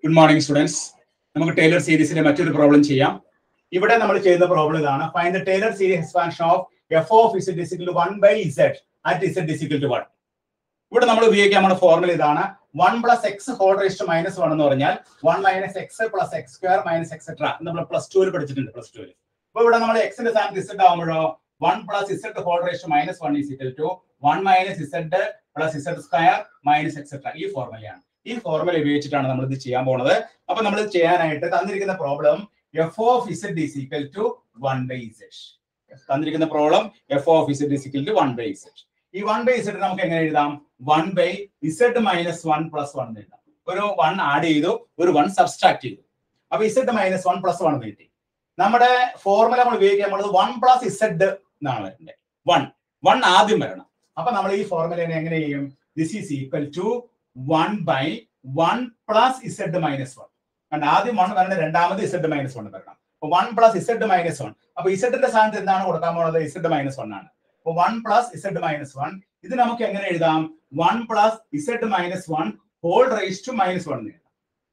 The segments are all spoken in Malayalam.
ഗുഡ് മോർണിംഗ് സ്റ്റുഡൻസ് നമുക്ക് ടൈലർ സീരീസിലെ മറ്റൊരു പ്രോബ്ലം ചെയ്യാം ഇവിടെ നമ്മൾ ചെയ്യുന്ന പ്രോബ്ലം ഇതാണ് find the Taylor series expansion of F of Z is equal one by Z at Z is equal to one ഇവിടെ നമ്മൾ ഉപയോഗിക്കാൻ നമ്മുടെ ഫോർമുല ഇതാണ് one plus X whole raised minus one എന്ന് പറഞ്ഞാൽ one minus X plus X square minus etcetera നമ്മൾ പ്ലസ് ടുവിൽ പഠിച്ചിട്ടുണ്ട് പ്ലസ് ടുവിൽ അപ്പൊ ഇവിടെ നമ്മൾ എക്സിന്റെ സ്ഥാനത്ത് ഇസഡ് ആകുമ്പോഴോ one plus Z whole raised minus one is equal to one minus Z plus Z square minus etcetera ഈ ഫോർമുലയാണ് ഈ ഫോർമുല ഉപയോഗിച്ചിട്ടാണ് നമ്മൾ ഇത് ചെയ്യാൻ പോകുന്നത് അപ്പൊ നമ്മൾ ഇത് ചെയ്യാനായിട്ട് തന്നിരിക്കുന്ന problem F of Z is equal to one by Z തന്നിരിക്കുന്ന problem F of Z is equal to one by Z ഈ വൺ ബൈ ഇസഡ് നമുക്ക് എങ്ങനെ എഴുതാം one by Z minus one plus one എഴുതാം ഒരു വൺ ആഡ് ചെയ്തു ഒരു വൺ സബ്സ്ട്രാക്ട് ചെയ്തു അപ്പൊ Z minus one plus one കിട്ടി നമ്മുടെ ഫോർമുല നമ്മൾ ഉപയോഗിക്കാൻ പോകുന്നത് വൺ പ്ലസ് ഇസഡ് എന്നാണ് വരേണ്ടത് വൺ വൺ ആദ്യം വരണം അപ്പൊ നമ്മൾ ഈ ഫോർമുലേനെ എങ്ങനെ ചെയ്യും this is equal to one by one plus Z minus one കണ്ട ആദ്യം വൺ വരണം രണ്ടാമത് ഇസഡ് മൈനസ് വൺ വരണം അപ്പൊ one plus Z minus one അപ്പൊ ഇസഡിന്റെ സ്ഥാനത്ത് എന്താണ് കൊടുക്കാൻ പോകുന്നത് ഇസഡ് മൈനസ് വൺ ആണ് അപ്പൊ one plus Z minus one ഇത് നമുക്ക് എങ്ങനെ എഴുതാം one plus Z minus one whole raise to minus one എഴുതാം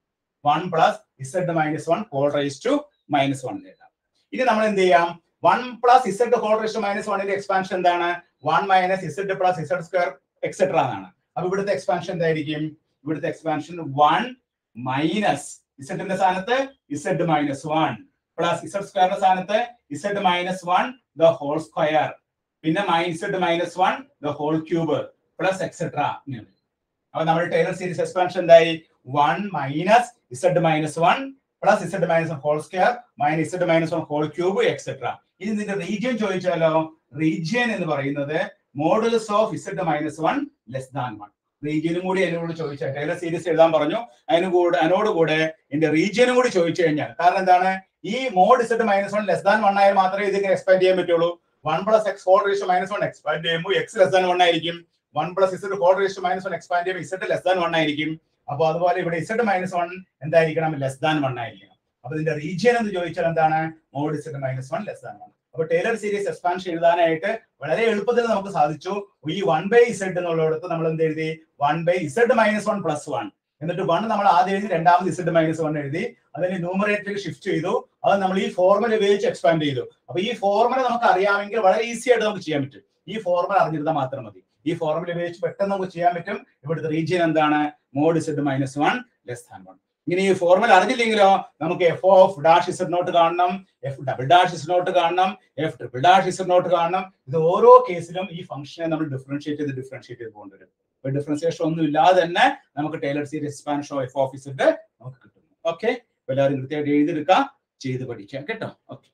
one plus Z minus one whole raise to minus one എഴുതാം ഇനി നമ്മൾ എന്ത് ചെയ്യാം one plus Z whole raise to minus വണ്ണിന്റെ എക്സ്പാൻഷൻ എന്താണ് one minus Z plus Z square etcetera എന്നാണ് അപ്പൊ ഇവിടുത്തെ എക്സ്പാൻഷൻ എന്തായിരിക്കും ഇവിടുത്തെ എക്സ്പാൻഷൻ വൺ മൈനസ് ഇസഡിന്റെ സ്ഥാനത്ത് Z minus one plus Z സ്ക്വയറിന്റെ സ്ഥാനത്ത് Z minus one the whole square പിന്നെ Z minus one the whole cube plus etcetera അപ്പൊ നമ്മുടെ ടൈലർ സീരീസ് എക്സ്പാൻഷൻ എന്തായി one minus Z minus one plus Z minus one whole square minus Z minus one whole cube etcetera ഇനി ഇതിന്റെ റീജിയൻ ചോദിച്ചാലോ റീജിയൻ എന്ന് പറയുന്നത് modulus of Z minus one less than one റീജിയനും കൂടി എന്നോട് ചോദിച്ചാൽ ടൈലർ സീരീസ് എഴുതാൻ പറഞ്ഞു അതിന് കൂടെ അതിനോട് കൂടെ ഇതിന്റെ റീജിയനും കൂടി ചോദിച്ചു കഴിഞ്ഞാൽ കാരണം എന്താണ് ഈ mod Z minus one less than one ആയാൽ മാത്രമേ ഇത് എക്സ്പാൻഡ് ചെയ്യാൻ പറ്റുള്ളൂ one plus X whole raise to minus one expand ചെയ്യുമ്പോൾ എക്സ് ലെസ് ദാൻ വൺ ആയിരിക്കും one plus Z whole raise to minus one expand ചെയ്യുമ്പോൾ ഇസഡ് ലെസ് ദാൻ വൺ ആയിരിക്കും അപ്പൊ അതുപോലെ ഇവിടെ ഇസഡ് മൈനസ് വൺ എന്തായിരിക്കണം ലെസ് ദാൻ വൺ ആയിരിക്കണം അപ്പൊ ഇതിന്റെ റീജിയൻ എന്ന് ചോദിച്ചാൽ എന്താണ് mod Z minus one less than one അപ്പൊ ടൈലർ സീരീസ് എക്സ്പാൻഷൻ എഴുതാനായിട്ട് വളരെ എളുപ്പത്തിൽ നമുക്ക് സാധിച്ചു ഈ വൺ ബൈ ഇസഡ് എന്നുള്ളിടത്ത് നമ്മൾ എന്ത് എഴുതി one by Z minus one plus one എന്നിട്ട് വൺ നമ്മൾ ആദ്യം എഴുതി രണ്ടാമത് ഇസഡ് മൈനസ് വൺ എഴുതി അതിന് ന്യൂമറേറ്ററിൽ ഷിഫ്റ്റ് ചെയ്തു അത് നമ്മൾ ഈ ഫോർമുല ഉപയോഗിച്ച് എക്സ്പാൻഡ് ചെയ്തു അപ്പൊ ഈ ഫോർമുല നമുക്ക് അറിയാമെങ്കിൽ വളരെ ഈസി ആയിട്ട് നമുക്ക് ചെയ്യാൻ പറ്റും ഈ ഫോർമുല അറിഞ്ഞിരുന്നാൽ മാത്രം മതി ഈ ഫോർമുല ഉപയോഗിച്ച് പെട്ടെന്ന് നമുക്ക് ചെയ്യാൻ പറ്റും ഇവിടുത്തെ റീജിയൻ എന്താണ് mod Z minus one less than one ഇങ്ങനെ ഈ ഫോർമുല അറിഞ്ഞില്ലെങ്കിലോ നമുക്ക് F of dash Z naught കാണണം F double dash Z naught കാണണം F triple dash Z naught കാണണം ഇത് ഓരോ കേസിലും ഈ ഫംഗ്ഷനെ നമ്മൾ ഡിഫറൻഷിയേറ്റ് ചെയ്ത് ഡിഫറൻഷിയേറ്റ് ചെയ്ത് പോകേണ്ടി വരും അപ്പൊ ഡിഫറൻസിയേഷൻ ഒന്നും ഇല്ലാതെ തന്നെ നമുക്ക് Taylor series expansion F of Z നമുക്ക് കിട്ടുന്നു ഓക്കെ എല്ലാവരും കൃത്യമായിട്ട് എഴുതിയെടുക്കുക ചെയ്ത് പഠിക്കാം കേട്ടോ ഓക്കെ